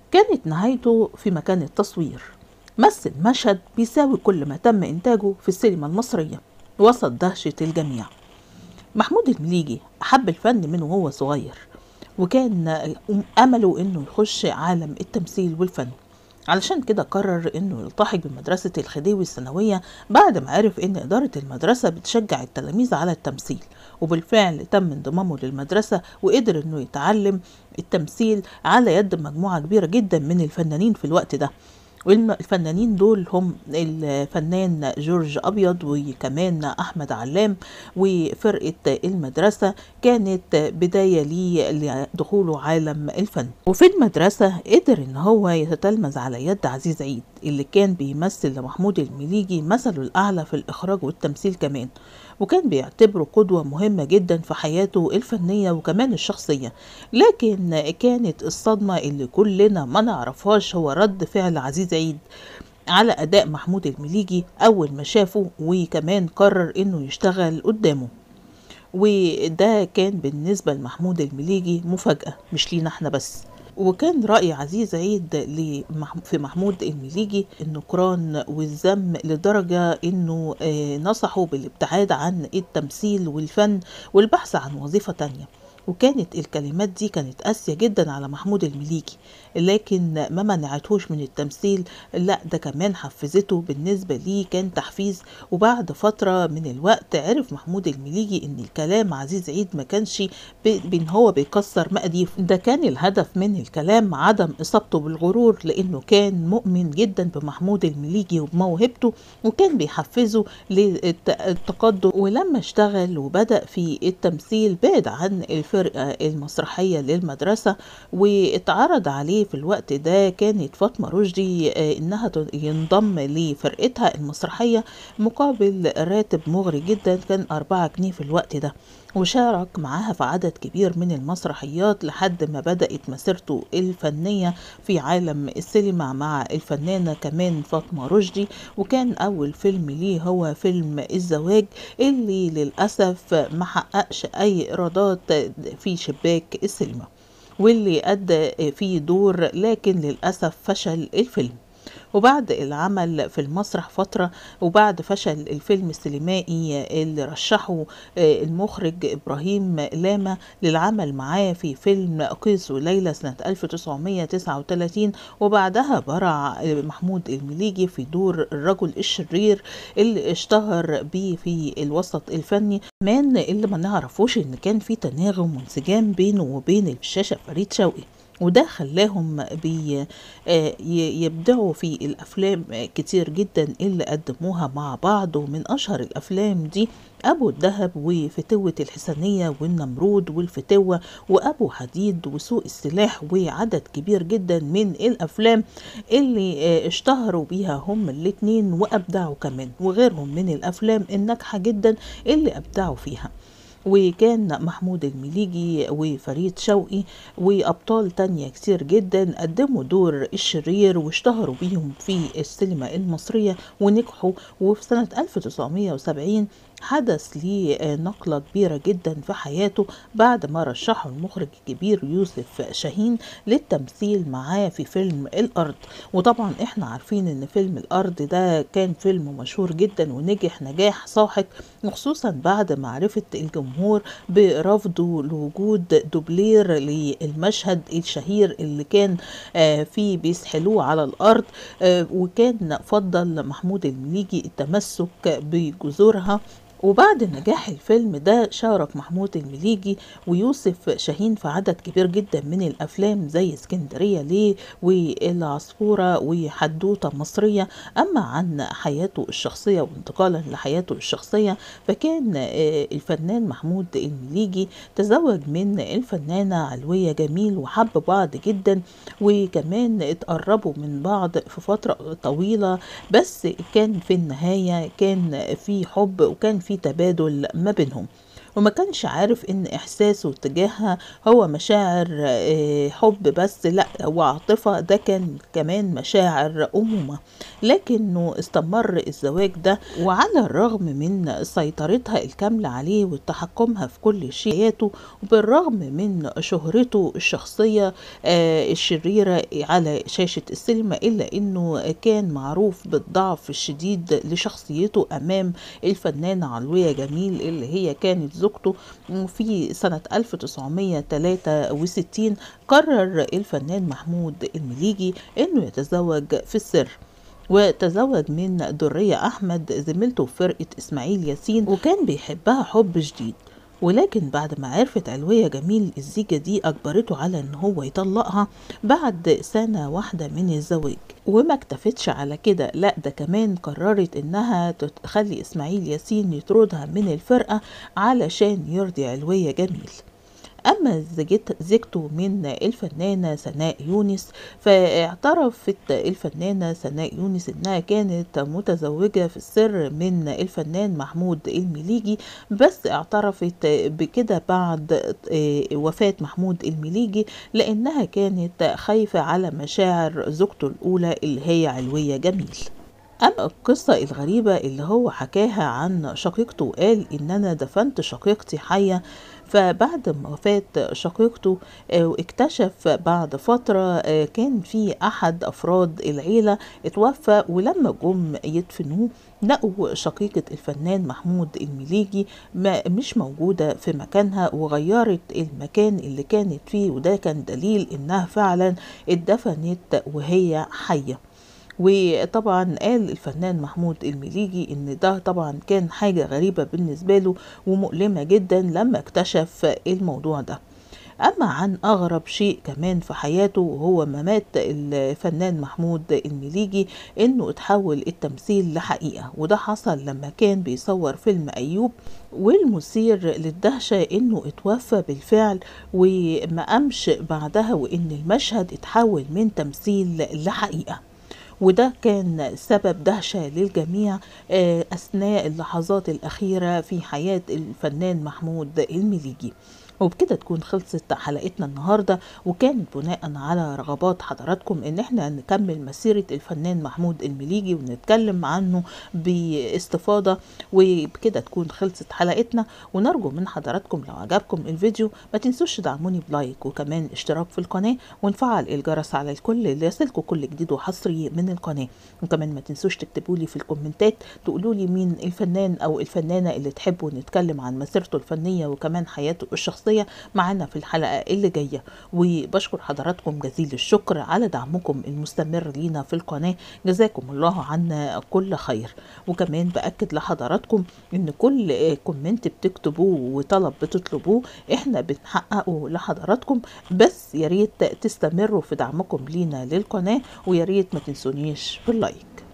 كانت نهايته في مكان التصوير مثل مشهد بيساوي كل ما تم إنتاجه في السينما المصرية وسط دهشة الجميع محمود المليجي أحب الفن من وهو صغير وكان أمله إنه يخش عالم التمثيل والفن علشان كده قرر انه يلتحق بمدرسة الخديوي الثانوية بعد ما عرف ان ادارة المدرسة بتشجع التلاميذ على التمثيل وبالفعل تم انضمامه للمدرسة وقدر انه يتعلم التمثيل على يد مجموعة كبيرة جدا من الفنانين في الوقت ده والفنانين دول هم الفنان جورج أبيض وكمان أحمد علام وفرقة المدرسة كانت بداية ليه لدخوله عالم الفن وفي المدرسة قدر إن هو يتتلمذ على يد عزيز عيد اللي كان بيمثل لمحمود المليجي مثله الأعلى في الإخراج والتمثيل كمان وكان بيعتبره قدوة مهمة جدا في حياته الفنية وكمان الشخصية لكن كانت الصدمة اللي كلنا ما نعرفهاش هو رد فعل عزيز عيد على أداء محمود المليجي أول ما شافه وكمان قرر إنه يشتغل قدامه وده كان بالنسبة لمحمود المليجي مفاجأة مش لينا احنا بس وكان رأي عزيز عيد في محمود المليجي النكران والذم لدرجة انه نصحه بالابتعاد عن التمثيل والفن والبحث عن وظيفة تانية وكانت الكلمات دي كانت قاسية جدا على محمود المليجي لكن ما منعتهوش من التمثيل لا ده كمان حفزته بالنسبة ليه كان تحفيز وبعد فترة من الوقت عرف محمود المليجي ان الكلام عزيز عيد ما كانش بين هو بيكسر مقاديف ده كان الهدف من الكلام عدم اصابته بالغرور لانه كان مؤمن جدا بمحمود المليجي وبموهبته وكان بيحفزه للتقدم ولما اشتغل وبدأ في التمثيل بعد عن الفرقة المسرحية للمدرسة واتعرض عليه في الوقت ده كانت فاطمة رشدي انها ينضم لفرقتها المسرحية مقابل راتب مغري جدا كان أربعة جنيه في الوقت ده وشارك معاها في عدد كبير من المسرحيات لحد ما بدأت مسيرته الفنية في عالم السينما مع الفنانة كمان فاطمة رشدي وكان أول فيلم ليه هو فيلم الزواج اللي للأسف ما حققش أي إيرادات في شباك السينما واللي أدى فيه دور لكن للأسف فشل الفيلم وبعد العمل في المسرح فترة وبعد فشل الفيلم السينمائي اللي رشحه المخرج إبراهيم لاما للعمل معاه في فيلم قيس وليلى سنة 1939 وبعدها برع محمود المليجي في دور الرجل الشرير اللي اشتهر بيه في الوسط الفني كمان اللي ما نعرفوش ان كان في تناغم وانسجام بينه وبين الشاشة فريد شوقي وده خلاهم بي يبدعوا في الافلام كتير جدا اللي قدموها مع بعض ومن اشهر الافلام دي ابو الدهب وفتوة الحسنية والنمرود والفتوة وابو حديد وسوق السلاح وعدد كبير جدا من الافلام اللي اشتهروا بيها هم الاتنين وابدعوا كمان وغيرهم من الافلام الناجحة جدا اللي ابدعوا فيها وكان محمود المليجي وفريد شوقي وأبطال تانية كتير جدا قدموا دور الشرير واشتهروا بيهم في السينما المصرية ونجحوا وفي سنة 1970 حدث ليه نقلة كبيرة جدا في حياته بعد ما رشحه المخرج الكبير يوسف شاهين للتمثيل معاه في فيلم الأرض وطبعا احنا عارفين ان فيلم الأرض ده كان فيلم مشهور جدا ونجح نجاح ساحق وخصوصا بعد معرفة الجمهور برفضه لوجود دوبلير للمشهد الشهير اللي كان فيه بيسحلوه على الأرض وكان فضل محمود المليجي التمسك بجذورها وبعد نجاح الفيلم ده شارك محمود المليجي ويوسف شاهين في عدد كبير جدا من الافلام زي اسكندريه ليه والعصفوره وحدوته مصريه اما عن حياته الشخصيه وانتقالا لحياته الشخصيه فكان الفنان محمود المليجي تزوج من الفنانه علويه جميل وحب بعض جدا وكمان اتقربوا من بعض في فتره طويله بس كان في النهايه كان في حب وكان في تبادل ما بينهم وما كانش عارف ان احساسه تجاهها هو مشاعر آه، حب بس لا وعاطفة ده كان كمان مشاعر أمومة لكنه استمر الزواج ده وعلى الرغم من سيطرتها الكاملة عليه وتحكمها في كل شيء حياته وبالرغم من شهرته الشخصية آه، الشريرة على شاشة السينما إلا أنه كان معروف بالضعف الشديد لشخصيته أمام الفنانة علوية جميل اللي هي كانت زوجته في سنة 1963 قرر الفنان محمود المليجي أنه يتزوج في السر وتزوج من درية أحمد زميلته في فرقة إسماعيل ياسين وكان بيحبها حب شديد ولكن بعد ما عرفت علوية جميل الزيجة دي أجبرته على إن هو يطلقها بعد سنة واحدة من الزواج وما اكتفتش على كده لا ده كمان قررت إنها تخلي إسماعيل ياسين يطردها من الفرقة علشان يرضي علوية جميل أما زيجت- زيجته من الفنانة سناء يونس فاعترفت الفنانة سناء يونس إنها كانت متزوجة في السر من الفنان محمود المليجي بس اعترفت بكده بعد آه، وفاة محمود المليجي لأنها كانت خايفة على مشاعر زوجته الأولى اللي هي علوية جميل أما القصة الغريبة اللي هو حكاها عن شقيقته وقال إن أنا دفنت شقيقتي حية فبعد ما وفاة شقيقته آه، اكتشف بعد فترة آه، كان في أحد أفراد العيلة اتوفى ولما جم يدفنوه لقوا شقيقة الفنان محمود المليجي ما مش موجودة في مكانها وغيرت المكان اللي كانت فيه وده كان دليل إنها فعلا اتدفنت وهي حية وطبعا قال الفنان محمود المليجي ان ده طبعا كان حاجة غريبة بالنسبة له ومؤلمة جدا لما اكتشف الموضوع ده أما عن أغرب شيء كمان في حياته وهو ما مات الفنان محمود المليجي إنه اتحول التمثيل لحقيقة وده حصل لما كان بيصور فيلم أيوب والمثير للدهشة إنه اتوفى بالفعل وما قامش بعدها وإن المشهد اتحول من تمثيل لحقيقة وده كان سبب دهشة للجميع آه، أثناء اللحظات الأخيرة في حياة الفنان محمود المليجي وبكده تكون خلصت حلقتنا النهارده وكانت بناء على رغبات حضراتكم ان احنا نكمل مسيره الفنان محمود المليجي ونتكلم عنه باستفاضه وبكده تكون خلصت حلقتنا ونرجو من حضراتكم لو عجبكم الفيديو ما تنسوش تدعموني بلايك وكمان اشتراك في القناه ونفعل الجرس على الكل ليصلكم كل جديد وحصري من القناه وكمان ما تنسوش تكتبوا لي في الكومنتات تقولوا لي مين الفنان او الفنانه اللي تحبوا نتكلم عن مسيرته الفنيه وكمان حياته الشخصيه معانا في الحلقه اللي جايه وبشكر حضراتكم جزيل الشكر على دعمكم المستمر لينا في القناه جزاكم الله عنا كل خير وكمان باكد لحضراتكم ان كل كومنت بتكتبوه وطلب بتطلبوه احنا بنحققه لحضراتكم بس يا ريت تستمروا في دعمكم لينا للقناه ويا ريت ما تنسونيش باللايك